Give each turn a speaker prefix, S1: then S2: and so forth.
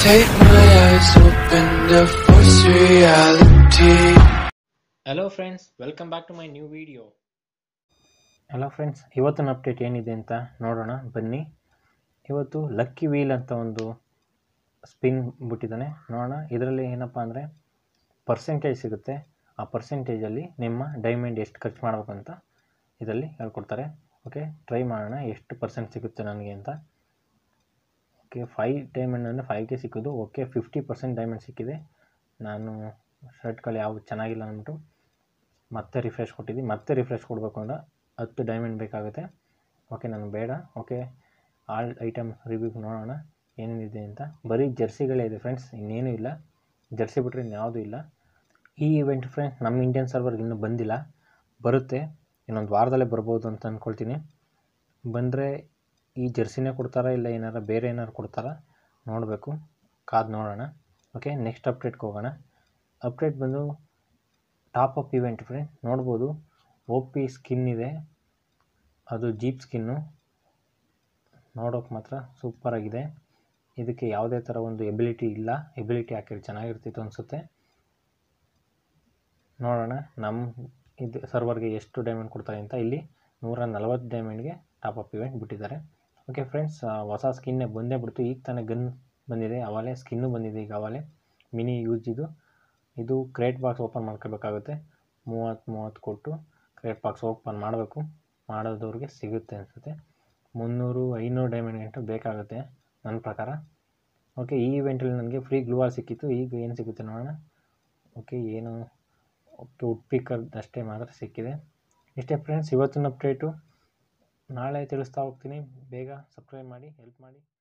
S1: Take my eyes open to force reality.
S2: Hello friends welcome back to my new video
S3: hello friends ಇವತ್ತಿನ update ಏನಿದೆ ಅಂತ ನೋಡೋಣ ಬನ್ನಿ ಇವತ್ತು ಲಕ್ಕಿ ವೀಲ್ ಅಂತ ಒಂದು ಸ್ಪಿನ್ ಬಿಟ್ಟಿದ್ದಾನೆ ನೋಡೋಣ ಇದರಲ್ಲಿ ಏನಪ್ಪ ಅಂದರೆ ಪರ್ಸೆಂಟೇಜ್ ಸಿಗುತ್ತೆ ಆ ಪರ್ಸೆಂಟೇಜಲ್ಲಿ ನಿಮ್ಮ ಡೈಮಂಡ್ ಎಷ್ಟು ಖರ್ಚು ಮಾಡಬೇಕು ಅಂತ ಇದರಲ್ಲಿ ಹೇಳ್ಕೊಡ್ತಾರೆ ಓಕೆ ಟ್ರೈ ಮಾಡೋಣ ಎಷ್ಟು ಪರ್ಸೆಂಟ್ ಸಿಗುತ್ತೆ ನನಗೆ ಅಂತ ಓಕೆ ಫೈವ್ ಡೈಮಂಡ್ ಅಂದರೆ ಫೈವ್ಗೆ ಸಿಕ್ಕೋದು ಓಕೆ ಫಿಫ್ಟಿ ಪರ್ಸೆಂಟ್ ಡೈಮಂಡ್ ಸಿಕ್ಕಿದೆ ನಾನು ಶರ್ಟ್ಗಳು ಯಾವ ಚೆನ್ನಾಗಿಲ್ಲ ಅಂದ್ಬಿಟ್ಟು ಮತ್ತೆ ರಿಫ್ರೆಶ್ ಕೊಟ್ಟಿದ್ದೆ ಮತ್ತೆ ರಿಫ್ರೆಶ್ ಕೊಡಬೇಕು ಅಂದ್ರೆ ಹತ್ತು ಡೈಮಂಡ್ ಬೇಕಾಗುತ್ತೆ ಓಕೆ ನನಗೆ ಬೇಡ ಓಕೆ ಆಲ್ ಐಟಮ್ ರಿವ್ಯೂ ನೋಡೋಣ ಏನೇನಿದೆ ಅಂತ ಬರೀ ಜರ್ಸಿಗಳೇ ಇದೆ ಫ್ರೆಂಡ್ಸ್ ಇನ್ನೇನು ಇಲ್ಲ ಜರ್ಸಿ ಬಿಟ್ಟರೆ ಇನ್ಯಾವುದೂ ಇಲ್ಲ ಈ ಇವೆಂಟ್ ಫ್ರೆಂಡ್ಸ್ ನಮ್ಮ ಇಂಡಿಯನ್ ಸರ್ವರ್ಗೆ ಇನ್ನೂ ಬಂದಿಲ್ಲ ಬರುತ್ತೆ ಇನ್ನೊಂದು ವಾರದಲ್ಲೇ ಬರ್ಬೋದು ಅಂತ ಅಂದ್ಕೊಳ್ತೀನಿ ಬಂದರೆ ಈ ಜರ್ಸಿನೇ ಕೊಡ್ತಾರಾ ಇಲ್ಲ ಏನಾರ ಬೇರೆ ಏನಾರು ಕೊಡ್ತಾರಾ ನೋಡಬೇಕು ಕಾದು ನೋಡೋಣ ಓಕೆ ನೆಕ್ಸ್ಟ್ ಅಪ್ಡೇಟ್ಗೆ ಹೋಗೋಣ ಅಪ್ಡೇಟ್ ಬಂದು ಟಾಪ್ ಅಪ್ ಇವೆಂಟ್ ಫ್ರೆಂಡ್ ನೋಡ್ಬೋದು ಒ ಪಿ ಸ್ಕಿನ್ ಇದೆ ಅದು ಜೀಪ್ ಸ್ಕಿನ್ನು ನೋಡೋಕೆ ಮಾತ್ರ ಸೂಪರಾಗಿದೆ ಇದಕ್ಕೆ ಯಾವುದೇ ಥರ ಒಂದು ಎಬಿಲಿಟಿ ಇಲ್ಲ ಎಬಿಲಿಟಿ ಹಾಕಿದ್ರೆ ಚೆನ್ನಾಗಿರ್ತಿತ್ತು ಅನಿಸುತ್ತೆ ನೋಡೋಣ ನಮ್ಮ ಇದು ಸರ್ವರ್ಗೆ ಎಷ್ಟು ಡೈಮಂಡ್ ಕೊಡ್ತಾರೆ ಅಂತ ಇಲ್ಲಿ ನೂರ ನಲವತ್ತು ಡೈಮಂಡ್ಗೆ ಟಾಪ್ ಅಪ್ ಇವೆಂಟ್ ಬಿಟ್ಟಿದ್ದಾರೆ ಓಕೆ ಫ್ರೆಂಡ್ಸ್ ಹೊಸ ಸ್ಕಿನ್ನೇ ಬಂದೇ ಬಿಡ್ತು ಈಗ ತಾನೇ ಗನ್ ಬಂದಿದೆ ಅವಾಗಲೇ ಸ್ಕಿನ್ನು ಬಂದಿದೆ ಈಗ ಅವಾಗಲೇ ಮಿನಿ ಯೂಸ್ ಇದು ಇದು ಕ್ರೇಟ್ ಬಾಕ್ಸ್ ಓಪನ್ ಮಾಡ್ಕೋಬೇಕಾಗುತ್ತೆ ಮೂವತ್ತು ಮೂವತ್ತು ಕೊಟ್ಟು ಕ್ರೇಟ್ ಬಾಕ್ಸ್ ಓಪನ್ ಮಾಡಬೇಕು ಮಾಡೋದವ್ರಿಗೆ ಸಿಗುತ್ತೆ ಅನಿಸುತ್ತೆ ಮುನ್ನೂರು ಐನೂರು ಡೈಮಂಡ್ ಗಂಟು ಬೇಕಾಗುತ್ತೆ ನನ್ನ ಪ್ರಕಾರ ಓಕೆ ಈ ಇವೆಂಟಲ್ಲಿ ನನಗೆ ಫ್ರೀ ಗ್ಲೂವಾಲ್ ಸಿಕ್ಕಿತ್ತು ಈಗ ಏನು ಸಿಗುತ್ತೆ ನೋಡೋಣ ಓಕೆ ಏನು ಓಕೆ ಉಡ್ಪಿಕರ್ ಅಷ್ಟೇ ಮಾತ್ರ ಸಿಕ್ಕಿದೆ ಇಷ್ಟೇ ಫ್ರೆಂಡ್ಸ್ ಇವತ್ತಿನ ಅಪ್ಡೇಟು ನಾಳೆ ತಿಳಿಸ್ತಾ ಹೋಗ್ತೀನಿ ಬೇಗ ಸಬ್ಸ್ಕ್ರೈಬ್ ಮಾಡಿ ಹೆಲ್ಪ್ ಮಾಡಿ